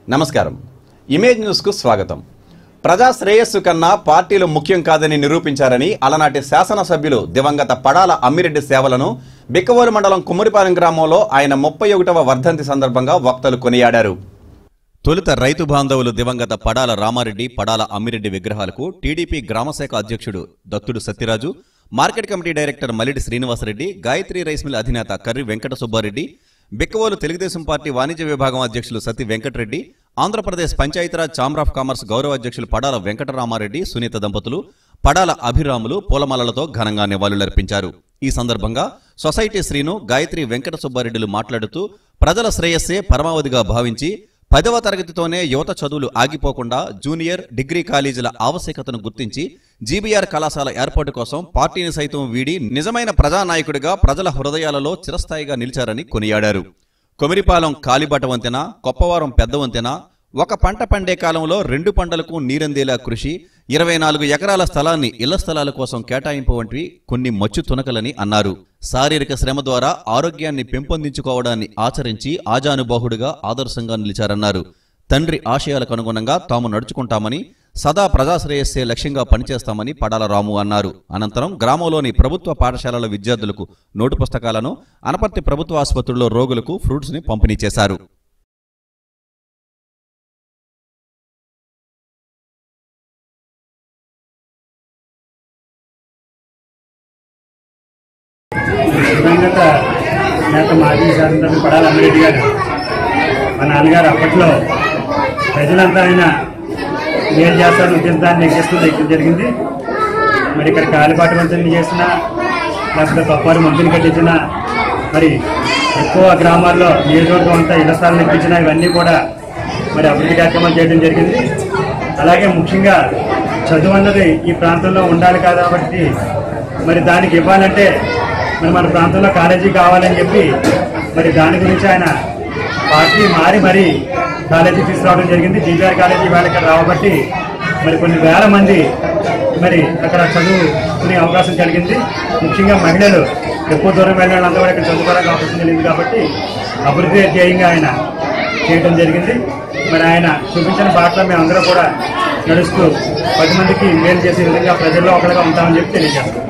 నమస్కారం ఇమేజ్ న్యూస్కు స్వాగతం ప్రజా శ్రేయస్సు కన్నా పార్టీలు ముఖ్యం కాదని నిరూపించారని అలనాటి శాసనసభ్యులు దివంగత పడాల అమ్మిరెడ్డి సేవలను బిక్కవోలు మండలం కుమ్మరిపాలెం గ్రామంలో ఆయన ముప్పై ఒకటవ వర్ధంతి సందర్భంగా వక్తలు కొనియాడారు తొలుత రైతు బాంధవులు దివంగత పడాల రామారెడ్డి పడాల అమ్మిరెడ్డి విగ్రహాలకు టీడీపీ గ్రామశాఖ అధ్యక్షుడు Dattudu Satyaraju market committee director Mallidi Srinivasa Reddy Gayatri rice mill అధినేత కర్రి వెంకట సుబ్బారెడ్డి బిక్కవోలు తెలుగుదేశం పార్టీ వాణిజ్య విభాగం అధ్యక్షులు Sati Venkata Reddy Andhra Pradesh Panchayati Raj chamber of commerce గౌరవ అధ్యక్షులు పడాల వెంకటరామారెడ్డి సునీత దంపతులు పడాల అభిరాములు పూలమాలలతో ఘనంగా నివాళులర్పించారు ఈ సందర్భంగా సొసైటీ శ్రీను గాయత్రి వెంకట సుబ్బారెడ్డిలు మాట్లాడుతూ ప్రజల శ్రేయస్సే పరమావధిగా భావించి పదవ తరగతితోనే యువత చదువులు ఆగిపోకుండా జూనియర్ డిగ్రీ కాలేజీల ఆవశ్యకతను గుర్తించి జీబీఆర్ కళాశాల ఏర్పాటు కోసం పార్టీని సైతం వీడి నిజమైన ప్రజానాయకుడిగా ప్రజల హృదయాలలో చిరస్థాయిగా నిలిచారని కొనియాడారు కొమిరిపాలెం కాలిబాట వంతెన కొప్పవారం పెద్ద వంతెన ఒక పంట పండే కాలంలో రెండు పంటలకు నీరందేలా కృషి ఇరవై నాలుగు ఎకరాల స్థలాన్ని ఇళ్ల స్థలాల కోసం కేటాయింపు వంటివి కొన్ని మచ్చు తునకలని అన్నారు శారీరక శ్రమ ద్వారా ఆరోగ్యాన్ని పెంపొందించుకోవడాన్ని ఆచరించి ఆజానుబాహుడుగా ఆదర్శంగా నిలిచారన్నారు తండ్రి ఆశయాలకు అనుగుణంగా తాము నడుచుకుంటామని సదా ప్రజాశ్రేయస్సే లక్ష్యంగా పనిచేస్తామని పడాల రాము అన్నారు అనంతరం గ్రామంలోని ప్రభుత్వ పాఠశాలల విద్యార్థులకు నోటు పుస్తకాలను అనపర్తి ప్రభుత్వ ఆసుపత్రుల్లో రోగులకు ఫ్రూట్స్ ని పంపిణీ చేశారు దివంగత నేత మాజీ శాసనసభ్యులు పడాల అమ్మిరెడ్డి గారు మా నాన్నగారు అప్పట్లో ప్రజలంతా ఆయన మేలు చేస్తారని ఉద్యమాన్ని ఎక్కిస్తూ ఎక్కడం జరిగింది మరి ఇక్కడ కాలిపాటి వంచన చేసిన లేకపోతే తప్పారు మందులు కట్టించిన మరి ఎక్కువ గ్రామాల్లో నియోజకవర్గం అంతా ఇళ్ల స్థలాలు ఇప్పించిన ఇవన్నీ కూడా మరి అభివృద్ధి కార్యక్రమాలు చేయడం జరిగింది అలాగే ముఖ్యంగా చదువు అన్నది ఈ ప్రాంతంలో ఉండాలి కాబట్టి మరి దానికి ఇవ్వాలంటే మరి మన ప్రాంతంలో కాలేజీ కావాలని చెప్పి మరి దాని గురించి ఆయన పార్టీ మారి మరి కాలేజీ తీసుకురావడం జరిగింది జీబీఆర్ కాలేజీ ఇవాళ ఇక్కడ రావబట్టి మరి కొన్ని వేల మంది మరి అక్కడ చదువుకునే అవకాశం కలిగింది ముఖ్యంగా మహిళలు ఎక్కువ దూరం వెళ్ళిన వాళ్ళంతా కూడా ఇక్కడ చదువుకోవడానికి అవకాశం కలిగింది కాబట్టి అభివృద్ధి ధ్యేయంగా ఆయన చేయడం జరిగింది మరి ఆయన చూపించిన బాటలో మేమందరం కూడా నడుస్తూ పది మందికి మేలు చేసే విధంగా ప్రజల్లో ఒకరిగా ఉంటామని చెప్పి తెలియజేస్తాం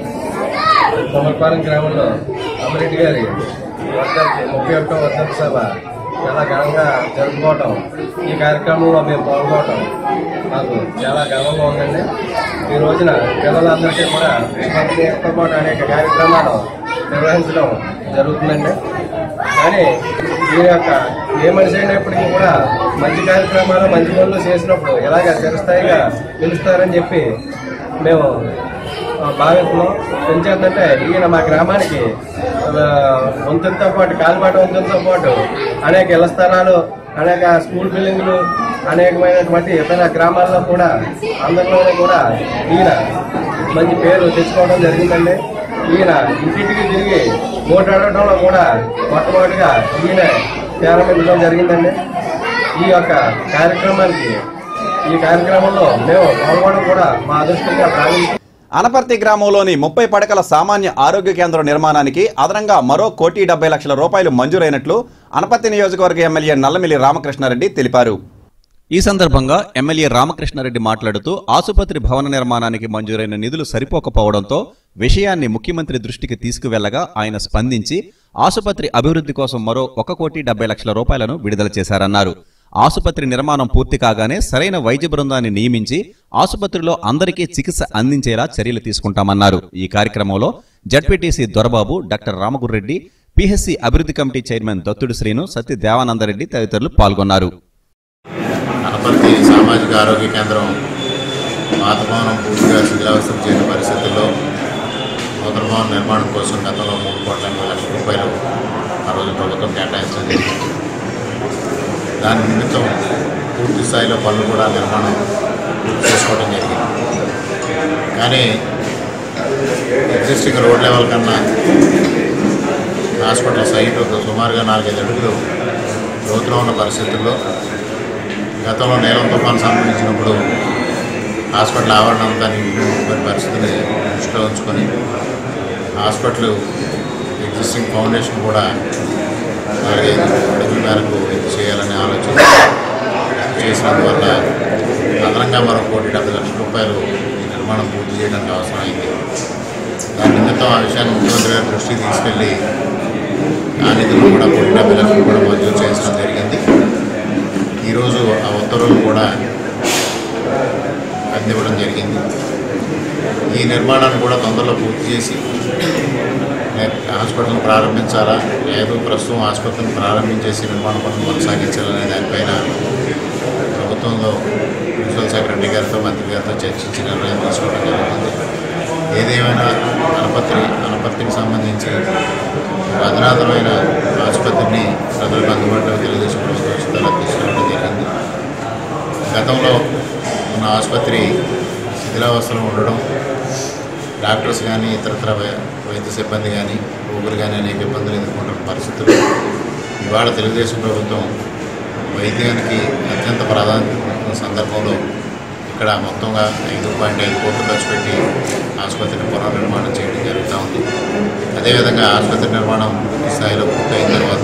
కొమరపాలెం గ్రామంలో అమరెడ్డి గారి వర్ధంతి ముప్పై ఒకటో వర్ధంతి సభ చాలా ఘనంగా జరుపుకోవటం ఈ కార్యక్రమంలో మేము పాల్గొనడం మాకు చాలా గర్వంగా ఉందండి ఈ రోజున పిల్లలందరికీ కూడా స్నేహితులతో పాటు అనేక కార్యక్రమాలు నిర్వహించడం జరుగుతుందండి కానీ ఈ యొక్క ఏ మనిషి అయినప్పటికీ కూడా మంచి కార్యక్రమాలు మంచి పనులు చేసినప్పుడు ఎలాగ చిరస్థాయిగా నిలుస్తారని చెప్పి మేము ఆ, భావిస్తున్నాం ఎందుకంటే ఈయన మా గ్రామానికి ఆ, వంతెనతో పాటు కాలిబాట వంతెనతో పాటు అనేక ఇళ్ల స్థలాలు అనేక స్కూల్ బిల్డింగ్లు అనేకమైనటువంటి ఇతర గ్రామాల్లో కూడా అందరిలోనే కూడా ఈయన మంచి పేరు తెచ్చుకోవడం జరిగిందండి ఈయన ఇంటింటికి తిరిగి ఓటాడటంలో కూడా మొట్టమొదటిగా ఈయన ప్రారంభించడం జరిగిందండి ఈ యొక్క కార్యక్రమానికి ఈ కార్యక్రమంలో మేము పాల్గొనడం కూడా మా అదృష్టంగా భావించి అనపర్తి గ్రామంలోని ముప్పై పడకల సామాన్య ఆరోగ్య కేంద్రం నిర్మాణానికి అదనంగా మరో కోటి డెబ్బై లక్షల రూపాయలు మంజూరైనట్లు అనపర్తి నియోజకవర్గ ఎమ్మెల్యే నల్లమిల్లి రామకృష్ణారెడ్డి తెలిపారు ఈ సందర్భంగా ఎమ్మెల్యే రామకృష్ణారెడ్డి మాట్లాడుతూ ఆసుపత్రి భవన నిర్మాణానికి మంజూరైన నిధులు సరిపోకపోవడంతో విషయాన్ని ముఖ్యమంత్రి దృష్టికి తీసుకువెళ్లగా ఆయన స్పందించి ఆసుపత్రి అభివృద్ధి కోసం మరో ఒక కోటి డెబ్బై లక్షల రూపాయలను విడుదల చేశారన్నారు ఆసుపత్రి నిర్మాణం పూర్తి కాగానే సరైన వైద్య బృందాన్ని నియమించి ఆసుపత్రిలో అందరికీ చికిత్స అందించేలా చర్యలు తీసుకుంటామన్నారు ఈ కార్యక్రమంలో జడ్పీటీసీ దొరబాబు డాక్టర్ రామగుర్రెడ్డి పిహెచ్సి అభివృద్ధి కమిటీ చైర్మన్ దత్తుడు శ్రీను సత్య దేవానందరెడ్డి తదితరులు పాల్గొన్నారు అనపర్తి సామాజిక ఆరోగ్య కేంద్రం పాత భవనం పూర్తిగా శిథిలావస్థం చేయని పరిస్థితుల్లో నూతన భవనం నిర్మాణం కోసం గతంలో మూడు కోట్ల ఎనభై లక్షల రూపాయలు ఆ రోజు ప్రభుత్వం కేటాయించడం జరిగింది దాని నిమిత్తం పూర్తి స్థాయిలో పనులు కూడా నిర్మాణం పూర్తి చేసుకోవడం జరిగింది కానీ ఎగ్జిస్టింగ్ రోడ్ లెవెల్ కన్నా హాస్పిటల్ సైట్ ఒక సుమారుగా నాలుగైదు అడుగులు లోతులో ఉన్న పరిస్థితుల్లో గతంలో నీలం తుఫాను సంభవించినప్పుడు హాస్పిటల్ ఆవరణ అంతా నిండిపోయిన పరిస్థితిని దృష్టిలో ఉంచుకొని హాస్పిటల్ ఎగ్జిస్టింగ్ ఫౌండేషన్ కూడా నాలుగైదు అడుగుల మేరకు ఇది చేయాలనే ఆలోచన చేసినందువల్ల అదనంగా మరో కోటి డెబ్బై లక్షల రూపాయలు ఈ నిర్మాణం పూర్తి చేయడానికి అవసరమైంది దాని నిమిత్తం ఆ విషయాన్ని ముఖ్యమంత్రి గారి దృష్టికి తీసుకెళ్ళి ఆ నిధులు కూడా కోటి డెబ్బై లక్షలు కూడా మంజూరు చేయించడం జరిగింది ఈరోజు ఆ ఉత్తర్వులు కూడా అందివ్వడం జరిగింది ఈ నిర్మాణాన్ని కూడా తొందరలో పూర్తి చేసి నే- హాస్పిటల్ని ప్రారంభించాలా లేదు ప్రస్తుతం ఆసుపత్రిని ప్రారంభించేసి నిర్మాణ పనులు కొనసాగించాలనే దానిపైన ప్రభుత్వంలో ప్రిన్సిపల్ సెక్రటరీ గారితో మంత్రి గారితో చర్చించి నిర్ణయం తీసుకోవడం జరుగుతుంది ఏదేమైనా అనపత్రి అనపత్రికి సంబంధించి ఒక అధునాతనమైన ఆసుపత్రిని ప్రజలకు అందుబాటులో తెలుగుదేశం ప్రభుత్వం ఉచితంగా తీసుకురావడం జరిగింది గతంలో ఉన్న ఆసుపత్రి శిథిలావస్థలో ఉండడం డాక్టర్స్ కానీ ఇతరత్ర వై- వైద్య సిబ్బంది కానీ రోగులు కానీ అనేక ఇబ్బందులు ఎదుర్కొంటున్న పరిస్థితులు ఇవాళ తెలుగుదేశం ప్రభుత్వం వైద్యానికి అత్యంత ప్రాధాన్యత ఉన్న సందర్భంలో ఇక్కడ మొత్తంగా ఐదు పాయింట్ ఐదు కోట్లు ఖర్చు పెట్టి ఆసుపత్రిని పునర్నిర్మాణం చేయడం జరుగుతూ ఉంది అదేవిధంగా ఆసుపత్రి నిర్మాణం పూర్తి స్థాయిలో పూర్తయిన తర్వాత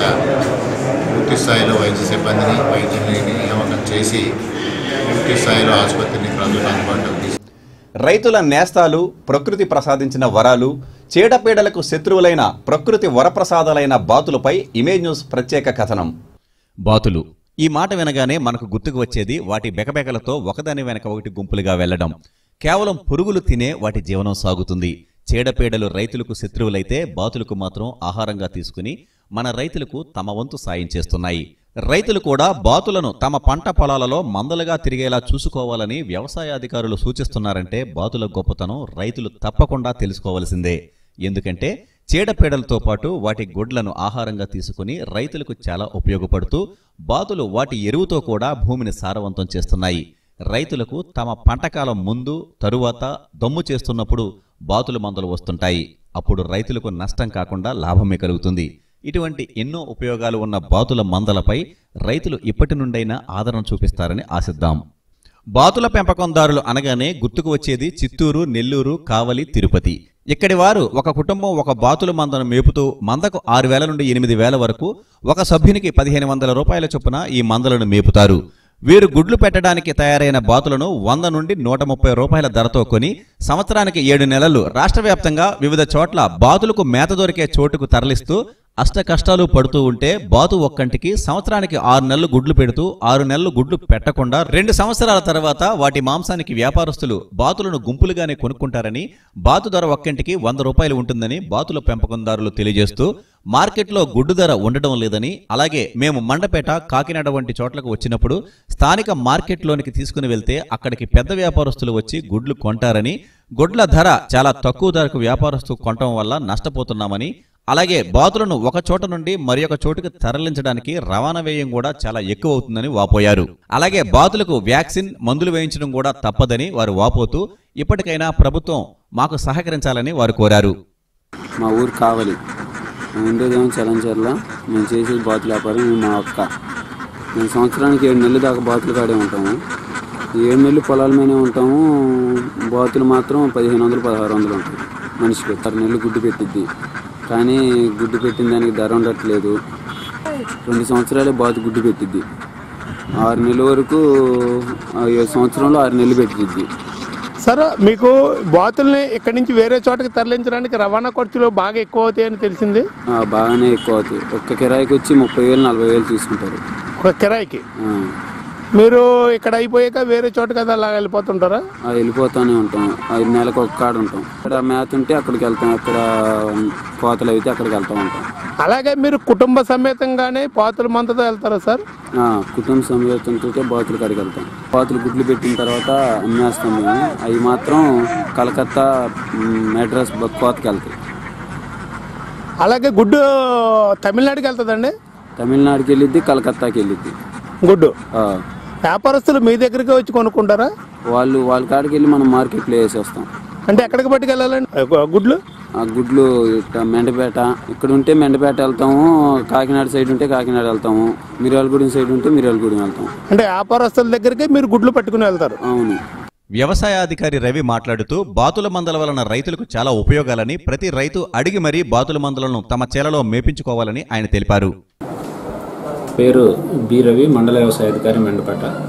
పూర్తి స్థాయిలో వైద్య సిబ్బందిని వైద్యుని నియామకం చేసి పూర్తి స్థాయిలో ఆసుపత్రిని ప్రజలకు అందుబాటులోకి తీసుకు రైతుల నేస్తాలు ప్రకృతి ప్రసాదించిన వరాలు చీడపీడలకు శత్రువులైన ప్రకృతి వరప్రసాదాలైన బాతులపై ఇమేజ్ న్యూస్ ప్రత్యేక కథనం బాతులు ఈ మాట వినగానే మనకు గుర్తుకు వచ్చేది వాటి బెకబెకలతో ఒకదాని వెనక ఒకటి గుంపులుగా వెళ్లడం కేవలం పురుగులు తినే వాటి జీవనం సాగుతుంది చీడపీడలు రైతులకు శత్రువులైతే బాతులకు మాత్రం ఆహారంగా తీసుకుని మన రైతులకు తమ వంతు సాయం చేస్తున్నాయి రైతులు కూడా బాతులను తమ పంట పొలాలలో మందలుగా తిరిగేలా చూసుకోవాలని వ్యవసాయ అధికారులు సూచిస్తున్నారంటే బాతుల గొప్పతనం రైతులు తప్పకుండా తెలుసుకోవలసిందే ఎందుకంటే చీడపీడలతో పాటు వాటి గుడ్లను ఆహారంగా తీసుకుని రైతులకు చాలా ఉపయోగపడుతూ బాతులు వాటి ఎరువుతో కూడా భూమిని సారవంతం చేస్తున్నాయి రైతులకు తమ పంటకాలం ముందు తరువాత దమ్ము చేస్తున్నప్పుడు బాతుల మందులు వస్తుంటాయి అప్పుడు రైతులకు నష్టం కాకుండా లాభమే కలుగుతుంది ఇటువంటి ఎన్నో ఉపయోగాలు ఉన్న బాతుల మందలపై రైతులు ఇప్పటి నుండైనా ఆదరణ చూపిస్తారని ఆశిద్దాం బాతుల పెంపకందారులు అనగానే గుర్తుకు వచ్చేది చిత్తూరు నెల్లూరు కావలి తిరుపతి ఇక్కడి వారు ఒక కుటుంబం ఒక బాతుల మందను మేపుతూ మందకు ఆరు వేల నుండి ఎనిమిది వేల వరకు ఒక సభ్యునికి పదిహేను వందల రూపాయల చొప్పున ఈ మందలను మేపుతారు వీరు గుడ్లు పెట్టడానికి తయారైన బాతులను వంద నుండి నూట ముప్పై రూపాయల ధరతో కొని సంవత్సరానికి ఏడు నెలలు రాష్ట్ర వ్యాప్తంగా వివిధ చోట్ల బాతులకు మేత దొరికే చోటుకు తరలిస్తూ అష్ట కష్టాలు పడుతూ ఉంటే బాతు ఒక్కంటికి సంవత్సరానికి ఆరు నెలలు గుడ్లు పెడుతూ ఆరు నెలలు గుడ్లు పెట్టకుండా రెండు సంవత్సరాల తర్వాత వాటి మాంసానికి వ్యాపారస్తులు బాతులను గుంపులుగానే కొనుక్కుంటారని బాతు ధర ఒక్కంటికి వంద రూపాయలు ఉంటుందని బాతుల పెంపకందారులు తెలియజేస్తూ మార్కెట్లో గుడ్డు ధర ఉండడం లేదని అలాగే మేము మండపేట కాకినాడ వంటి చోట్లకు వచ్చినప్పుడు స్థానిక మార్కెట్లోనికి తీసుకుని వెళ్తే అక్కడికి పెద్ద వ్యాపారస్తులు వచ్చి గుడ్లు కొంటారని గుడ్ల ధర చాలా తక్కువ ధరకు వ్యాపారస్తు కొనటం వల్ల నష్టపోతున్నామని అలాగే బాతులను ఒక చోట నుండి మరి ఒక చోటుకు తరలించడానికి రవాణా వ్యయం కూడా చాలా ఎక్కువ అవుతుందని వాపోయారు అలాగే బాతులకు వ్యాక్సిన్ మందులు వేయించడం కూడా తప్పదని వారు వాపోతూ ఇప్పటికైనా ప్రభుత్వం మాకు సహకరించాలని వారు కోరారు మా ఊరు కావాలి మేము ఉండేదేమో చలంచర్ల మేము చేసేది బాతుల వ్యాపారం మేము మా అక్క మేము సంవత్సరానికి ఏడు నెలలు దాకా బాతులు కాడే ఉంటాము ఈ ఏడు నెలలు పొలాల మీదే ఉంటాము బాతులు మాత్రం పదిహేను వందలు పదహారు వందలు ఉంటాయి మనిషికి ఆరు నెలలు గుడ్డు పెట్టిద్ది కానీ గుడ్డు పెట్టిన దానికి ధర ఉండట్లేదు రెండు సంవత్సరాలే బాతు గుడ్డు పెట్టిద్ది ఆరు నెలల వరకు ఆ ఏడు సంవత్సరంలో ఆరు నెలలు పెట్టిద్ది సార్ మీకు బాతుల్ని ఇక్కడి నుంచి వేరే చోటకి తరలించడానికి రవాణా ఖర్చులు బాగా ఎక్కువ అవుతాయని తెలిసింది ఆ, బాగానే ఎక్కువ అవుతాయి ఒక్క కిరాయికి వచ్చి ముప్పై వేలు నలభై వేలు తీసుకుంటారు ఒక కిరాయికి ఆ, మీరు ఇక్కడ అయిపోయాక వేరే చోటకి అది అలా వెళ్ళిపోతుంటారా ఆ వెళ్ళిపోతానే ఉంటాం ఐదు నెలలకు ఒక కాడ ఉంటాం ఇక్కడ మేత ఉంటే అక్కడికి వెళ్తాం అక్కడ కోతలు అయితే అక్కడికి వెళ్తూ ఉంటాం అలాగే మీరు కుటుంబ సమేతంగానే పాతుల మంతతో వెళ్తారా సార్ ఆ, కుటుంబ సమేతంతో బాతులు కాడికి వెళ్తాం బాతులు గుడ్లు పెట్టిన తర్వాత అమ్మేస్తాం మేము అవి మాత్రం కలకత్తా మ్, మెడ్రాస్ బ- కోతకి వెళ్తాయి అలాగే గుడ్డు తమిళనాడుకి వెళ్తుందండి తమిళనాడుకి వెళ్ళిద్ది కలకత్తాకి వెళ్ళిద్ది గుడ్డు ఆ, వ్యాపారస్తులు మీ దగ్గరికి వచ్చి కొనుక్కుంటారా వాళ్ళు వాళ్ళ కాడికి వెళ్ళి మనం మార్కెట్లో వేసి వస్తాం అంటే ఎక్కడికి పట్టుకెళ్ళాలండి గు- గుడ్లు ఆ గుడ్లు ఇట్ట మెండపేట ఇక్కడ ఉంటే మెండపేట వెళ్తాము కాకినాడ సైడ్ ఉంటే కాకినాడ వెళ్తాము మిర్యాలగూడెం సైడ్ ఉంటే మిర్యాలగూడెం వెళ్తాం అంటే వ్యాపారస్తుల దగ్గరికి మీరు గుడ్లు పట్టుకుని వెళ్తారు అవును వ్యవసాయాధికారి రవి మాట్లాడుతూ బాతుల మందల వలన రైతులకు చాలా ఉపయోగాలని ప్రతి రైతు అడిగి మరీ బాతుల మందలను తమ చేలలో మేపించుకోవాలని ఆయన తెలిపారు పేరు బి రవి మండల వ్యవసాయ అధికారి మెండపేట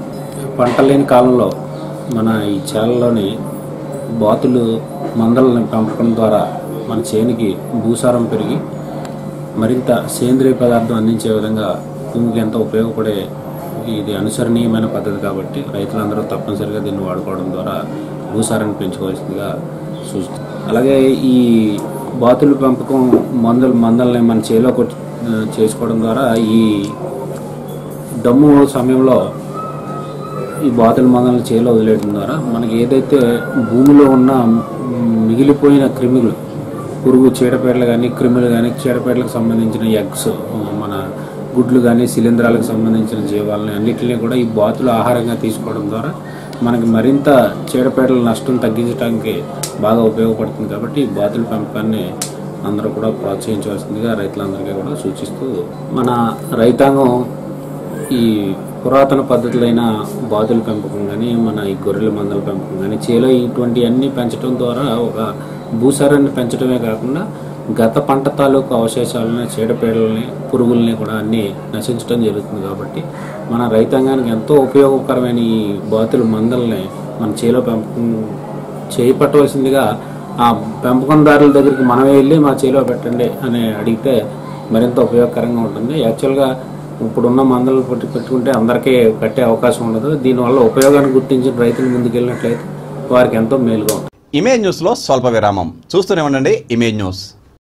పంట లేని కాలంలో మన ఈ చేలలోని బాతులు మందలను పెంపకం ద్వారా మన చేనికి భూసారం పెరిగి మరింత సేంద్రియ పదార్థం అందించే విధంగా భూమికి ఎంతో ఉపయోగపడే ఇది అనుసరణీయమైన పద్ధతి కాబట్టి రైతులందరూ తప్పనిసరిగా దీన్ని వాడుకోవడం ద్వారా భూసారాన్ని పెంచుకోవాల్సిందిగా సూచిస్తుంది అలాగే ఈ బాతుల పెంపకం మందులు మందల్ని మన చేలో కొట్టి ఆ, చేసుకోవడం ద్వారా ఈ దమ్ము సమయంలో ఈ బాతుల మందలను చేలో వదిలేయడం ద్వారా మనకి ఏదైతే భూమిలో ఉన్న మ్, మిగిలిపోయిన క్రిములు పురుగు చీడపీడలు కానీ క్రిములు కానీ చీడపీడలకు సంబంధించిన ఎగ్స్ మన గుడ్లు కానీ శిలీంధ్రాలకు సంబంధించిన జీవాలని అన్నిటిని కూడా ఈ బాతులు ఆహారంగా తీసుకోవడం ద్వారా మనకి మరింత చీడపీడల నష్టం తగ్గించడానికి బాగా ఉపయోగపడుతుంది కాబట్టి ఈ బాతుల పెంపకాన్ని అందరూ కూడా ప్రోత్సహించవలసిందిగా రైతులందరికీ కూడా సూచిస్తూ మన రైతాంగం ఈ పురాతన పద్ధతులైన బాతుల పెంపకం కానీ మన ఈ గొర్రెల మందల పెంపకం కానీ చేలో ఇటువంటి అన్ని పెంచడం ద్వారా ఒక భూసారాన్ని పెంచడమే కాకుండా గత పంట తాలూకు అవశేషాలని చీడపీడలని పురుగుల్ని కూడా అన్ని నశించడం జరుగుతుంది కాబట్టి మన రైతాంగానికి ఎంతో ఉపయోగకరమైన ఈ బాతుల మందల్ని మన చేలో పెంపకం చేపట్టవలసిందిగా ఆ పెంపకందారుల దగ్గరికి మనమే వెళ్ళి మా చేలో పెట్టండి అని అడిగితే మరింత ఉపయోగకరంగా ఉంటుంది యాక్చువల్గా ఇప్పుడున్న మందలు పెట్టి పెట్టుకుంటే అందరికీ కట్టే అవకాశం ఉండదు దీనివల్ల ఉపయోగాన్ని గుర్తించిన రైతులు ముందుకెళ్ళినట్లయితే వారికి ఎంతో మేలుగా ఉంటుంది ఇమేజ్ న్యూస్లో స్వల్ప విరామం చూస్తూనే ఉండండి ఇమేజ్ న్యూస్